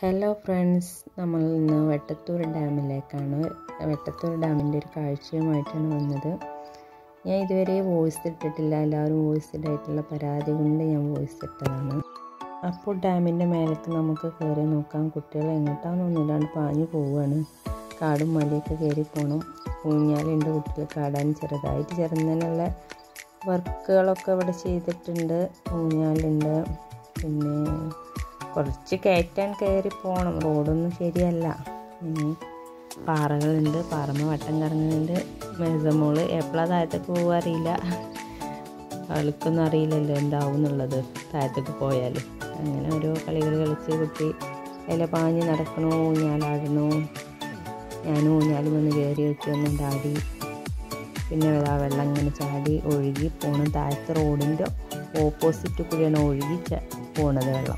hello friends നമ്മൾ ഇന്ന് വെട്ടത്തൂർ ഡാമിലേക്കാണ് വെട്ടത്തൂർ ഡാമിൻ്റെ ഒരു കാഴ്ചയുമായിട്ടാണ് വന്നത് ഞാൻ ഇതുവരെ വോയിസ് ഇട്ടിട്ടില്ല എല്ലാവരും വോയിസ് ഇടായിട്ടുള്ള പരാതി കൊണ്ട് ഞാൻ വോയിസ് ഇട്ടതാണ് അപ്പോൾ ഡാമിൻ്റെ മേലേക്ക് നമുക്ക് കയറി നോക്കാം കുട്ടികൾ എങ്ങോട്ടാണെന്നൊന്നുമില്ലാണ്ട് പാഞ്ഞു പോവുകയാണ് കാടും മലയൊക്കെ കയറി പോകണം ഊഞ്ഞാലുണ്ട് കുട്ടികൾ കാടാൻ ചെറുതായിട്ട് ചെറുന്നതിനുള്ള വർക്കുകളൊക്കെ ഇവിടെ ചെയ്തിട്ടുണ്ട് ഊഞ്ഞാലുണ്ട് പിന്നെ കുറച്ച് കയറ്റാൻ കയറി പോകണം റോഡൊന്നും ശരിയല്ല പിന്നെ പാറകളുണ്ട് പാറമ്മ വട്ടം കറങ്ങുന്നുണ്ട് മെസമോള് എപ്പോഴാണ് താഴത്തേക്ക് പോകുക അറിയില്ല അവൾക്കൊന്നും അറിയില്ലല്ലോ എന്താവും എന്നുള്ളത് താഴത്തേക്ക് പോയാൽ അങ്ങനെ ഓരോ കളികൾ കളിച്ച് കുട്ടി അതിലെ പാഞ്ഞ് നടക്കണോ ഊഞ്ഞാലാടണോ ഞാൻ ഊഞ്ഞാൽ വന്ന് കയറി വെച്ച് ഒന്നും ചാടി പിന്നെ ആ വെള്ളം ഇങ്ങനെ ചാടി ഒഴുകി പോകണം താഴത്തെ റോഡിൻ്റെ ഓപ്പോസിറ്റ് കൂടിയാണ് ഒഴുകി പോണത് വെള്ളം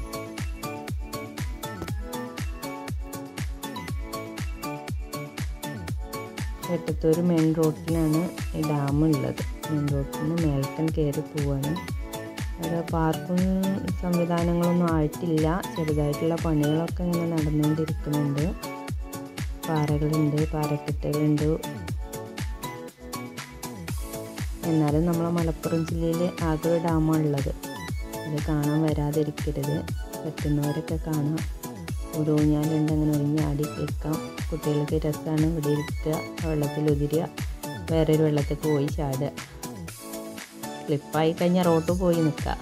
വെട്ടത്തൂർ മെയിൻ റോഡിലാണ് ഈ ഡാം ഉള്ളത് മെയിൻ റോഡിൽ നിന്ന് മേൽക്കൻ കയറി പോവാണ് അവിടെ പാർക്കും സംവിധാനങ്ങളൊന്നും ആയിട്ടില്ല ചെറുതായിട്ടുള്ള പണികളൊക്കെ ഇങ്ങനെ നടന്നുകൊണ്ടിരിക്കുന്നുണ്ട് പാറകളുണ്ട് പാറക്കെട്ടുകളുണ്ട് എന്നാലും നമ്മളെ മലപ്പുറം ജില്ലയിൽ ആകെ ഒരു ഡാമാണുള്ളത് അത് കാണാൻ വരാതിരിക്കരുത് പറ്റുന്നവരൊക്കെ കാണാം ഒരു ഊഞ്ഞാലുണ്ട് അങ്ങനെ ഒഴിഞ്ഞാടി നിൽക്കാം കുട്ടികൾക്ക് രസമാണ് ഇവിടെ ഇരിക്കുക വെള്ളത്തിൽ ഉതിരുക വേറൊരു വെള്ളത്തേക്ക് പോയി ചാടുക സ്ലിപ്പായി കഴിഞ്ഞാൽ റോട്ട് പോയി നിൽക്കുക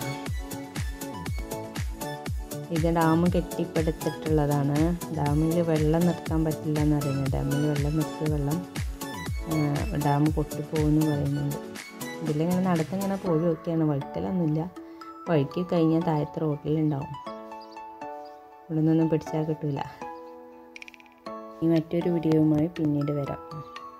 ഇത് ഡാം കെട്ടിപ്പടുത്തിട്ടുള്ളതാണ് ഡാമിൽ വെള്ളം നിർത്താൻ പറ്റില്ല എന്ന് പറയുന്നത് ഡാമിൽ വെള്ളം നിർത്തിയ വെള്ളം ഡാം പൊട്ടിപ്പോകുമെന്ന് പറയുന്നുണ്ട് ഇതിലിങ്ങനെ നടത്തിങ്ങനെ പോയി നോക്കിയാണ് വഴുക്കലൊന്നുമില്ല വഴുക്കി കഴിഞ്ഞാൽ താഴത്തെ റോട്ടിലുണ്ടാവും ഇവിടെ നിന്നൊന്നും പിടിച്ചാൽ കിട്ടില്ല ഈ മറ്റൊരു വീഡിയോയുമായി പിന്നീട് വരാം